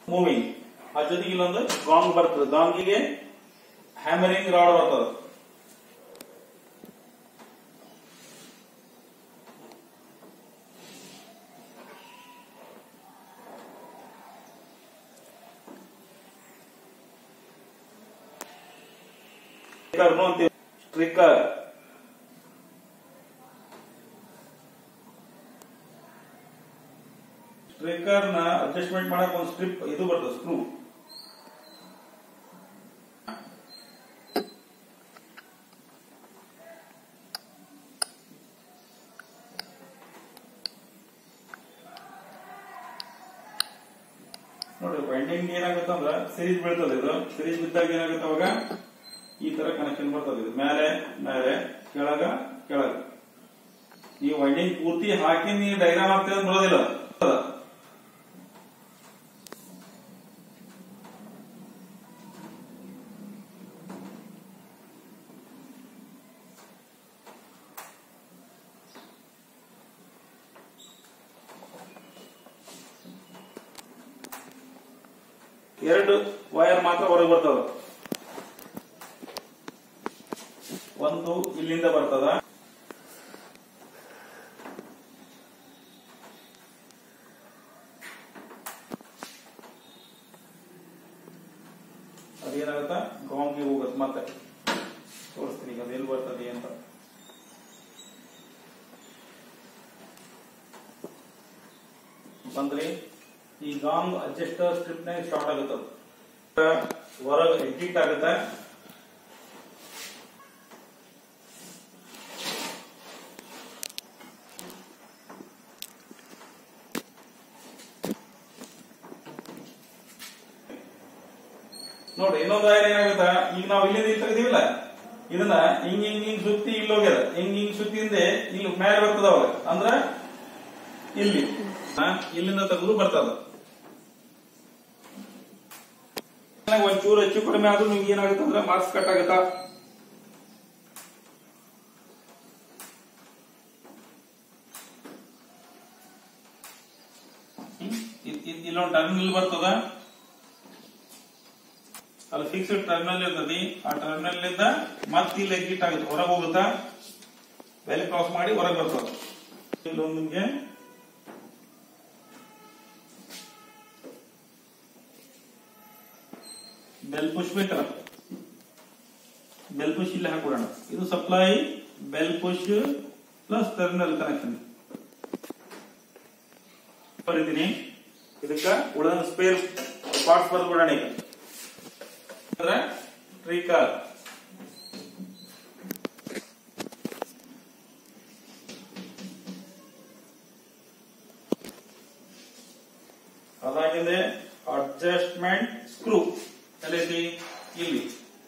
Moving ಅದ್ರ ಜೊತೆಗೆ ಇಲ್ಲೊಂದು ಗಾಂಗ್ ಬರ್ತದೆ ಗಾಂಗಿಗೆ ಹ್ಯಾಮರಿಂಗ್ ರಾಡ್ ಬರ್ತದೆ ಸ್ಟ್ರಿಕ್ಕರ್ ಅಂತೀವಿ ಸ್ಟ್ರಿಕ್ಕರ್ ಸ್ಟ್ರಿಕ್ಕರ್ ನ ಅಡ್ಜಸ್ಟ್ಮೆಂಟ್ ಮಾಡಕ್ ಒಂದು ಸ್ಟ್ರಿಪ್ ಇದು ಬರ್ತದೆ ಸ್ಕ್ರೂ ನೋಡಿ ವೈಂಡಿಂಗ್ ಏನಾಗುತ್ತೆ ಅಂದ್ರೆ ಸಿರೀಸ್ ಬೀಳ್ತದೆ ಇದು ಸಿರೀಸ್ ಬಿದ್ದಾಗ ಏನಾಗುತ್ತೆ ಅವಾಗ ಈ ತರ ಕನೆಕ್ಷನ್ ಬರ್ತದೆ ಇದು ಮೇಲೆ ಮೇಲೆ ಕೆಳಗ ಕೆಳಗ ಈ ವೈಂಡಿಂಗ್ ಪೂರ್ತಿ ಹಾಕಿ ನೀವು ಡೈಗ್ರಾಮ್ ಹಾಕ್ತಿದ್ರೆ ಬರೋದಿಲ್ಲ ಎರಡು ವೈರ್ ಮಾತ್ರ ಹೊರಗೆ ಬರ್ತದ ಒಂದು ಇಲ್ಲಿಂದ ಬರ್ತದ ಅದೇನಾಗುತ್ತ ಗಾಂಗ್ಗೆ ಹೋಗುತ್ತೆ ಮತ್ತೆ ತೋರಿಸ್ತೀನಿ ಈಗ ಅದು ಎಲ್ಲಿ ಬರ್ತದೆ ಅಂತ ಬಂದ್ರಿ ಈ ಗಾಂಗ್ ಅಡ್ಜಸ್ಟರ್ ಸ್ಟ್ರಿಪ್ ನಾಗ ಸ್ಟಾರ್ಟ್ ಆಗುತ್ತೆ ಹೊರಗೆ ಎಕ್ಸಿಟ್ ಆಗುತ್ತೆ ನೋಡಿ ಇನ್ನೊಂದು ವೈರ್ ಏನಾಗುತ್ತ ಈಗ ನಾವು ಇಲ್ಲಿಂದ ಇಲ್ಲಿ ತೆಗ್ದಿವಿಲ್ಲ ಇದನ್ನ ಹಿಂಗ್ ಹಿಂಗ್ ಹಿಂಗ್ ಸುತ್ತಿ ಇಲ್ಲಿ ಹೋಗ್ಯದ ಹಿಂಗ್ ಹಿಂಗ್ ಸುತ್ತಿಂದೆ ಇಲ್ಲಿ ಮೇಲೆ ಬರ್ತದ ಅವಾಗ ಅಂದ್ರ ಇಲ್ಲಿ ಆ, ಇಲ್ಲಿಂದ ತೆಗೆದು ಬರ್ತದ ಒಂಚೂರು ಹೆಚ್ಚು ಕಡಿಮೆ ಆದ್ರೂ ನಿಮ್ಗೆ ಏನಾಗುತ್ತೆ ಅಂದ್ರೆ ಮಾರ್ಕ್ಸ್ ಕಟ್ ಆಗುತ್ತಾ ಹ್ಮ್? ಇದ್- ಇದ್- ಇಲ್ಲೊಂದು ಟರ್ಮಿನಲ್ ಬರ್ತದ ಅಲ್ಲಿ ಫಿಕ್ಸ್ಡ್ ಟರ್ಮಿನಲ್ ಇರ್ತದೆ ಆ ಟರ್ಮಿನಲ್ ನಿಂದ ಮತ್ತೆ ಇಲ್ಲಿ ಎಕ್ಸಿಟ್ ಆಗುತ್ತೆ ಹೊರಗೆ ಹೋಗುತ್ತಾ ಬೆಲ್ ಕ್ರಾಸ್ ಮಾಡಿ ಹೊರಗೆ ಬರ್ತದ ಇಲ್ಲೊಂದು ನಿಮ್ಗೆ ಬೆಲ್ ಪುಷ್ ಬೇಕಲ್ಲ ಬೆಲ್ ಪುಷ್ ಇಲ್ಲಿ ಹಾಕೊಡೋಣ ಇದು supply bell push plus terminal connection ಬರೀತೀನಿ ಇದಕ್ಕ ಉಳಿದ ಸ್ಪೇರ್ ಪಾರ್ಟ್ಸ್ ಬರ್ಬಿಡೋಣ ಈಗ ಅಂದ್ರೆ ಟ್ರೀಕಾರ್ ಅದಾಗಿದೆ ಅಡ್ಜಸ್ಟ್ಮೆಂಟ್ ಸ್ಕ್ರೂ ಎಲ್ಲೈತಿ ಇಲ್ಲಿ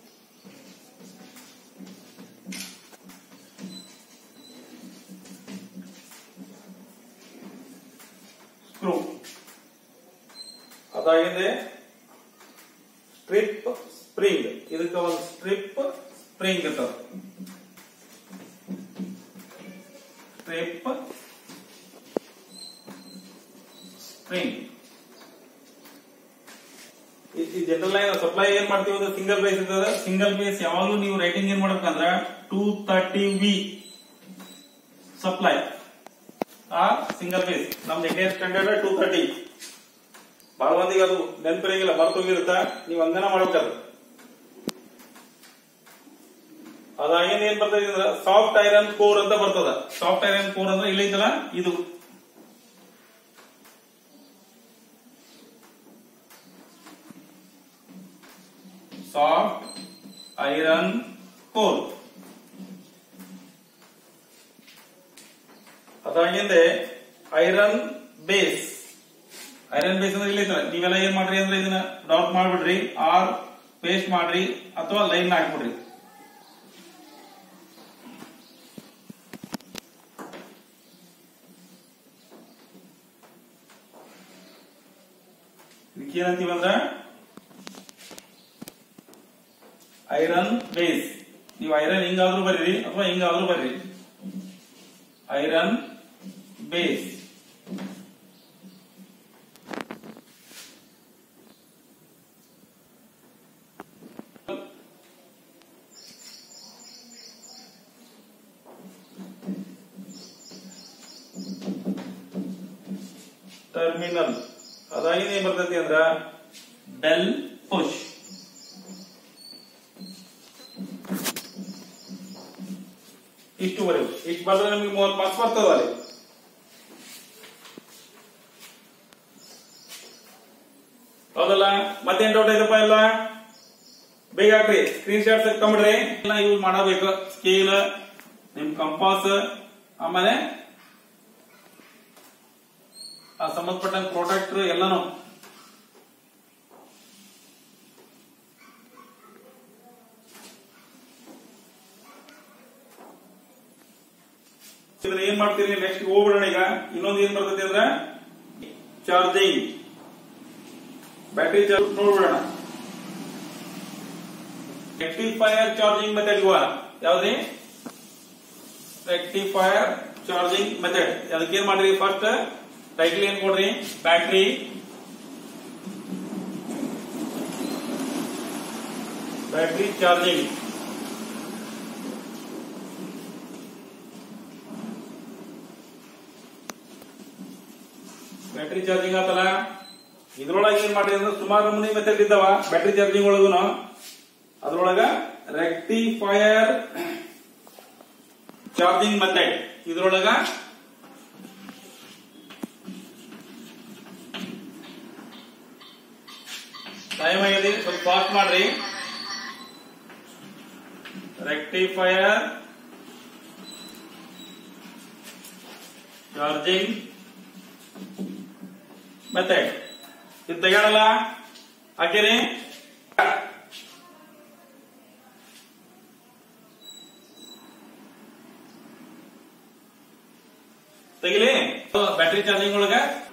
ಸ್ಕ್ರೂ ಅದಾಗಿದೆ ಸ್ಟ್ರಿಪ್ ಸ್ಪ್ರಿಂಗ್ ಇದಕ್ಕೆ ಒಂದು ಸ್ಟ್ರಿಪ್ ಸ್ಪ್ರಿಂಗ್ ಇರ್ತದೆ ಸ್ಟ್ರಿಪ್ ಸ್ಪ್ರಿಂಗ್ ಈ ಜನರಲ್ ಲೈನ್ ಸಪ್ಲೈ ಏನ್ ಮಾಡ್ತೀವಿ ಅಂದ್ರೆ ಸಿಂಗಲ್ ಬೇಸ್ ಇರ್ತದೆ ಸಿಂಗಲ್ ಬೇಸ್ ಯಾವಾಗಲೂ ನೀವು ರೈಟಿಂಗ್ ಏನ್ ಮಾಡ್ಬೇಕಂದ್ರ ಟೂ ತರ್ಟಿ ವಿ ಸಪ್ಲೈ ಆ ಸಿಂಗಲ್ ಬೇಸ್ ನಮ್ದು ಇಂಡಿಯನ್ ಸ್ಟ್ಯಾಂಡರ್ಡ್ ಟೂ ತರ್ಟಿ ಬಹಳ ಮಂದಿಗೆ ಅದು ನೆನಪಿರಂಗಿಲ್ಲ ಮರ್ತೋಗಿರುತ್ತ ನೀವು ಹಂಗನ ಮಾಡ್ಬೇಕದು ಅದಾಗೇನ್ ಏನ್ ಬರ್ತದೆ ಅಂದ್ರೆ ಸಾಫ್ಟ್ ಐರನ್ ಕೋರ್ ಅಂತ ಬರ್ತದ ಸಾಫ್ಟ್ ಐರನ್ ಕೋರ್ ಅಂದ್ರೆ ಇಲ್ಲ ಐತಲ್ಲ ಇದು ಸಾಫ್ಟ್ ಐರನ್ ಕೋರ್ ಅದಾಗಿಂದೆ ಐರನ್ ಬೇಸ್ ಐರನ್ ಬೇಸ್ ಅಂದ್ರೆ ಇಲ್ಲ ಐತಲ್ಲ ನೀವೆಲ್ಲ ಏನ್ ಮಾಡ್ರಿ ಅಂದ್ರೆ ಇದನ್ನ ಡಾಟ್ ಮಾಡ್ಬಿಡ್ರಿ ಆರ್ ಪೇಸ್ಟ್ ಮಾಡ್ರಿ ಅಥವಾ ಲೈನ್ ಹಾಕ್ಬಿಡ್ರಿ ಇದಕ್ಕೆ ಏನಂತೀವಿ ಅಂದ್ರ ಐರನ್ ಬೇಸ್ ನೀವು ಐರನ್ ಹಿಂಗಾದ್ರೂ ಬರೀರಿ ಅಥವಾ ಹಿಂಗಾದ್ರೂ ಬರೀರಿ ಐರನ್ ಬೇಸ್ ಟರ್ಮಿನಲ್ ಅದಾಗಿನ ಏನ್ ಬರ್ತೈತಿ ಅಂದ್ರ ಡೆಲ್ ಪುಷ್ ಇಷ್ಟುವರೆಗೂ ಇಷ್ಟು ಬಂದ್ರೆ ನಮಗೆ ಮೂವತ್ತು ಮಾರ್ಕ್ಸ್ ಬರ್ತದ ಅಲ್ಲಿ ಹೌದಲ್ಲ ಮತ್ತೇನ್ ಡೌಟ್ ಐತಪ್ಪ ಎಲ್ಲ ಬೇಗ ಹಾಕ್ರಿ ಸ್ಕ್ರೀನ್ ಶಾಟ್ ತಕೊಂಡ್ಬಿಡ್ರಿ ಎಲ್ಲ ಯೂಸ್ ಮಾಡಬೇಕು ಸ್ಕೇಲ್ ನಿಮ್ ಕಂಪಾಸ್ ಆಮೇಲೆ ಆ ಸಂಬಂಧಪಟ್ಟಂತ ಪ್ರಾಡಕ್ಟ್ ಎಲ್ಲಾನು ಇದ್ರ ಏನ್ ಮಾಡ್ತೀರಿ ನೆಕ್ಸ್ಟ್ ಹೋಗ್ಬಿಡೋಣ ಈಗ ಇನ್ನೊಂದು ಏನ್ ಬರ್ತೈತಿ ಅಂದ್ರ ಚಾರ್ಜಿಂಗ್ ಬ್ಯಾಟರಿ ಚಾರ್ಜ್ ನೋಡ್ಬಿಡೋಣ ರೆಕ್ಟಿಫೈಯರ್ ಚಾರ್ಜಿಂಗ್ ಮೆಥಡ್ ಇವ ಯಾವ್ದ್ರಿ ರೆಕ್ಟಿಫೈಯರ್ ಚಾರ್ಜಿಂಗ್ ಮೆಥಡ್ ಅದಕ್ಕೆ ಏನ್ ಮಾಡ್ರಿ ಫಸ್ಟ್ ಟೈಟ್ಲ್ ಏನ್ ಕೊಡ್ರಿ battery battery charging battery charging ಆತಲ್ಲ ಇದ್ರೊಳಗೆ ಏನ್ ಮಾಡ್ರಿ ಅಂದ್ರೆ ಸುಮಾರು ನಮೂನಿ ಮೆಥಡ್ ಇದ್ದಾವ ಬ್ಯಾಟ್ರಿ ಚಾರ್ಜಿಂಗ್ ಒಳಗುನು ಅದ್ರೊಳಗ ರೆಕ್ಟಿಫೈಯರ್ ಚಾರ್ಜಿಂಗ್ ಮೆಥಡ್ ಇದ್ರೊಳಗ ಟೈಮ್ ಆಗಿದೆ ಸ್ವಲ್ಪ ಪಾಸ್ ಮಾಡ್ರಿ ರೆಕ್ಟಿಫೈಯರ್ ಚಾರ್ಜಿಂಗ್ ಮೆಥಡ್ ಇದು ತೆಗೋಣಲ್ಲ ಹಾಕಿರಿ ತೆಗಿಲಿ ಬ್ಯಾಟ್ರಿ ಚಾರ್ಜಿಂಗ್ ಒಳಗ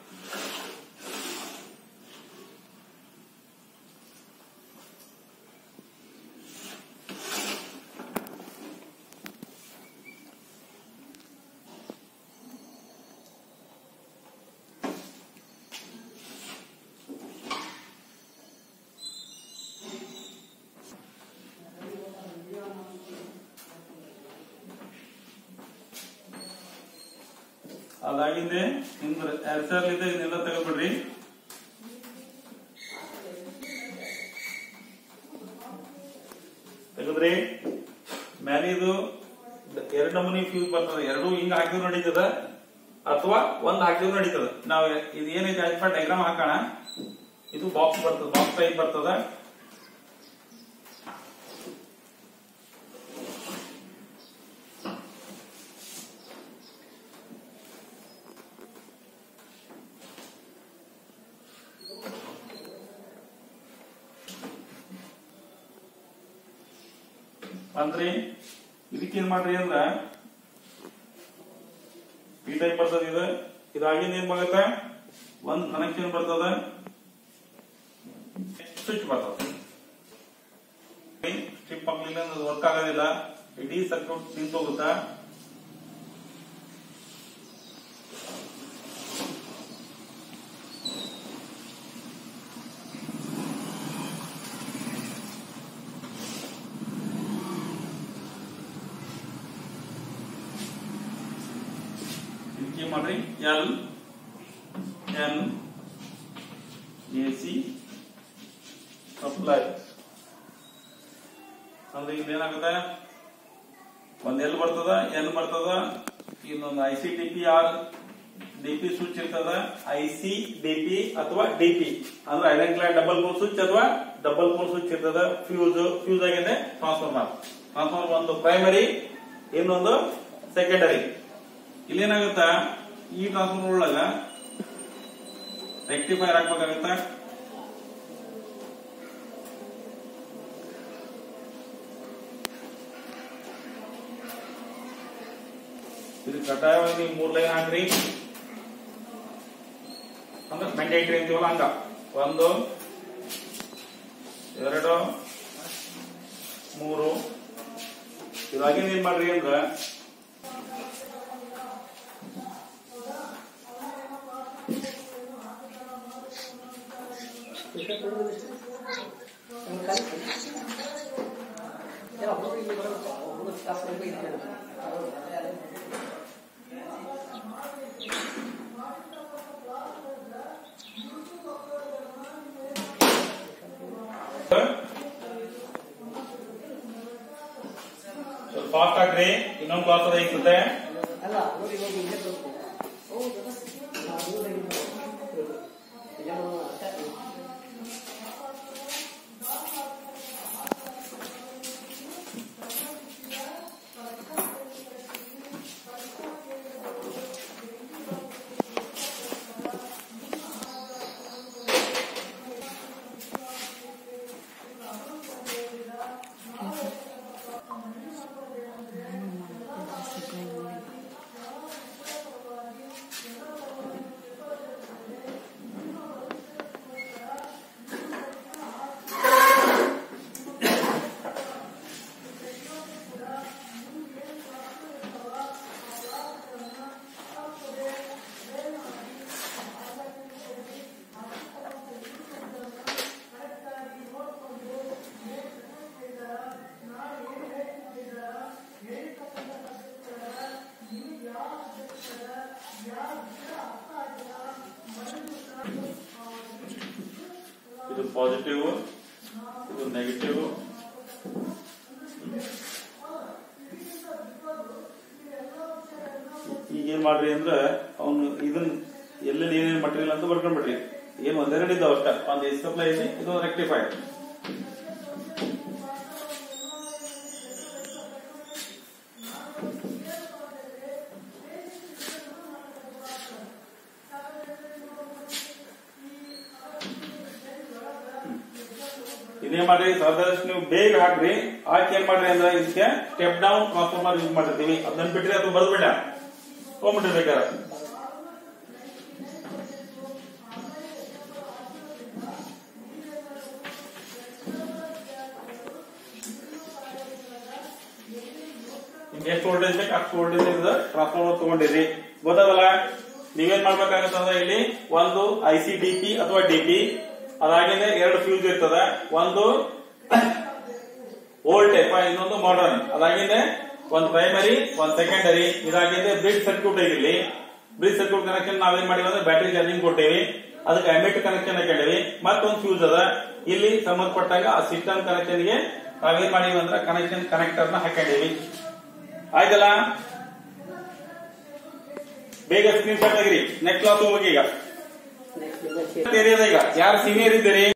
ಅದಾಗಿದೆ ನಿಮ್ದು ಆನ್ಸರ್ ಇದೆ ಇದನ್ನೆಲ್ಲ ತಗೊಬಿಡ್ರಿ ತೆಗೆದ್ರಿ ಮೇಲೆ ಇದು ಎರಡು ನಮೂನಿ ಫ್ಯೂಸ್ ಬರ್ತದೆ ಎರಡು ಹಿಂಗ ಹಾಕಿದ್ರು ನಡೀತದ ಅಥವಾ ಒಂದ್ ಹಾಕಿದ್ರು ನಡೀತದ ನಾವು ಇದು ಏನೈತೆ ಆಯ್ತು ಡೈಗ್ರಾಮ್ ಹಾಕೋಣ ಇದು ಬಾಕ್ಸ್ ಬರ್ತದ ಬಾಕ್ಸ್ ಟೈಪ್ ಬರ್ತದ ಅಂದ್ರೆ ಇದಕ್ಕೇನ್ ಮಾಡ್ರಿ ಅಂದ್ರ ಈ ಟೈಪ್ ಬರ್ತದ ಇದು ಇದಾಗಿಂದ ಏನ್ ಬರುತ್ತೆ ಒಂದ್ ಕನೆಕ್ಷನ್ ಬರ್ತದ ಸ್ವಿಚ್ ಬರ್ತದ ಸ್ಟ್ರಿಪ್ ಆಗ್ಲಿಲ್ಲ ಅಂದ್ರೆ ವರ್ಕ್ ಆಗೋದಿಲ್ಲ ಇಡೀ ಸರ್ಕ್ಯೂಟ್ ನಿಂತು ಹೋಗುತ್ತಾ ಇದಕ್ಕೆ ಏನ್ ಮಾಡ್ರಿ L N A C supply ಅಂದ್ರೆ ಇಲ್ಲಿ ಏನಾಗುತ್ತೆ ಒಂದ್ ಎಲ್ ಬರ್ತದ ಎನ್ ಬರ್ತದ ಇನ್ನೊಂದು I C D P or D P switch ಇರ್ತದ ಐ ಸಿ ಡಿ ಪಿ ಅಥವಾ ಡಿ ಪಿ ಅಂದ್ರೆ ಐಡೆಂಟ್ಲೈ ಡಬಲ್ ಪೋಲ್ ಸ್ವಿಚ್ ಅಥವಾ ಡಬಲ್ ಪೋಲ್ ಸ್ವಿಚ್ ಇರ್ತದ ಫ್ಯೂಸ್ ಫ್ಯೂಸ್ ಆಗಿದೆ ಟ್ರಾನ್ಸ್ಫಾರ್ಮರ್ ಟ್ರಾನ್ಸ್ಫಾರ್ಮರ್ ಒಂದು ಪ್ರೈಮರಿ ಇನ್ನೊಂದು ಸೆಕೆಂಡರಿ ಇಲ್ಲೇನಾಗುತ್ತ ಈ ಟ್ರಾನ್ಸ್ಫಾರ್ಮರ್ ಒಳಗ ರೆಕ್ಟಿಫೈರ್ ಹಾಕ್ಬೇಕಾಗತ್ತ ಇದು ಕಡ್ಡಾಯವಾಗಿ ನೀವು ಮೂರ್ ಲೈನ್ ಹಾಕ್ರಿ ಅಂದ್ರೆ ಮೆಂಡೇಟ್ರಿ ಅಂತೀವಲ್ಲ ಹಂಗ ಒಂದು ಎರಡು ಮೂರು ಇದಾಗಿಂದ ಏನ್ ಮಾಡ್ರಿ ಅಂದ್ರ ಫಾಸ್ಟ್ ಹಾಕ್ರಿ ಇನ್ನೊಂದು ಕ್ಲಾಸ್ ಅದ ಇರ್ತದೆ ಅಲ್ಲ ನೋಡಿ ನೋಡಿ ಇಲ್ಲೇ ಬರುತ್ತೆ ಹೌದು ನಾವು ಊರಲ್ಲಿ ಇದ್ದೀವಿ. ಏನೋ ಅರ್ಥ ಆಗ್ಲಿಲ್ಲ. ಇದು ಪಾಸಿಟಿವ್ ಇದು ನೆಗೆಟಿವ್ ಈಗ ಏನ್ ಮಾಡ್ರಿ ಅಂದ್ರ ಅವನು ಇದನ್ನ ಎಲ್ಲೆಲ್ಲಿ ಏನೇನ್ ಮಟೀರಿಯಲ್ ಅಂತ ಬರ್ಕೊಂಡ್ಬಿಡ್ರಿ ಏನ್ ಒಂದೆರಡು ಇದ್ದಾವ ಅಷ್ಟ ಒಂದ್ ಎಸ್ ಸಪ್ಲೈ ಐತಿ ಇದು ರೆಕ್ಟಿಫೈ ಇದೇನ್ ಮಾಡ್ರಿ ಸಾಧಾರಣ ನೀವು ಬೇಗ ಹಾಕ್ರಿ ಹಾಕಿ ಏನ್ ಮಾಡ್ರಿ ಅಂದ್ರೆ ಇದಕ್ಕೆ ಸ್ಟೆಪ್ ಡೌನ್ ಟ್ರಾನ್ಸ್ಫಾರ್ಮರ್ ಯೂಸ್ ಮಾಡಿರ್ತೀವಿ ಅದನ್ನ ಬಿಟ್ರಿ ಅದು ಬರ್ದ್ಬಿಡ ಹೋಗ್ಬಿಟ್ರಿ ಬೇಕಾದ್ರೆ ನಿಮ್ಗೆ ಎಷ್ಟು ವೋಲ್ಟೇಜ್ ಬೇಕು ಅಷ್ಟು ವೋಲ್ಟೇಜ್ ಇದ್ದ ಟ್ರಾನ್ಸ್ಫಾರ್ಮರ್ ತಗೊಂಡಿರಿ ಗೊತ್ತಾಗಲ್ಲ ನೀವೇನ್ ಮಾಡ್ಬೇಕಾಗತ್ತಂದ್ರೆ ಇಲ್ಲಿ ಒಂದು ಐ ಸಿ ಡಿ ಪಿ ಅಥವಾ ಡಿ ಪಿ ಅದಾಗಿದೆ ಎರಡು ಫ್ಯೂಸ್ ಇರ್ತದ ಒಂದು ಓಲ್ಡ್ ಟೈಪ್ ಇನ್ನೊಂದು ಮಾಡರ್ನ್ ಅದಾಗಿದೆ ಒಂದು ಪ್ರೈಮರಿ ಒಂದು ಸೆಕೆಂಡರಿ ಇದಾಗಿದೆ ಬ್ರಿಡ್ ಸರ್ಕ್ಯೂಟ್ ಆಗಿರ್ಲಿ ಬ್ರಿಡ್ ಸರ್ಕ್ಯೂಟ್ ಕನೆಕ್ಷನ್ ನಾವೇನ್ ಮಾಡಿವಿ ಅಂದ್ರೆ ಬ್ಯಾಟರಿ ಚಾರ್ಜಿಂಗ್ ಕೊಟ್ಟೇವಿ ಅದಕ್ಕೆ ಎಮಿಟ್ ಕನೆಕ್ಷನ್ ಹಾಕೊಂಡಿವಿ ಮತ್ತೊಂದು ಫ್ಯೂಸ್ ಅದ ಇಲ್ಲಿ ಸಂಬಂಧಪಟ್ಟಾಗ ಆ ಸಿಸ್ಟಮ್ ಕನೆಕ್ಷನ್ ಗೆ ನಾವೇನ್ ಮಾಡಿವಿ ಅಂದ್ರೆ ಕನೆಕ್ಷನ್ ಕನೆಕ್ಟರ್ ನ ಹಾಕೊಂಡಿವಿ ಆಯ್ತಲ್ಲ ಬೇಗ ಸ್ಕ್ರೀನ್ ಶಾಟ್ ಆಗಿರಿ ನೆಕ್ಸ್ಟ್ ಕ್ಲಾಸ್ ಹೋಗಿ ಈಗ ನೆಕ್ಸ್ಟ್ ಏರಿಯಾದಾಗ ಯಾರು ಸೀನಿಯರ್ ಇದ್ದೀರಿ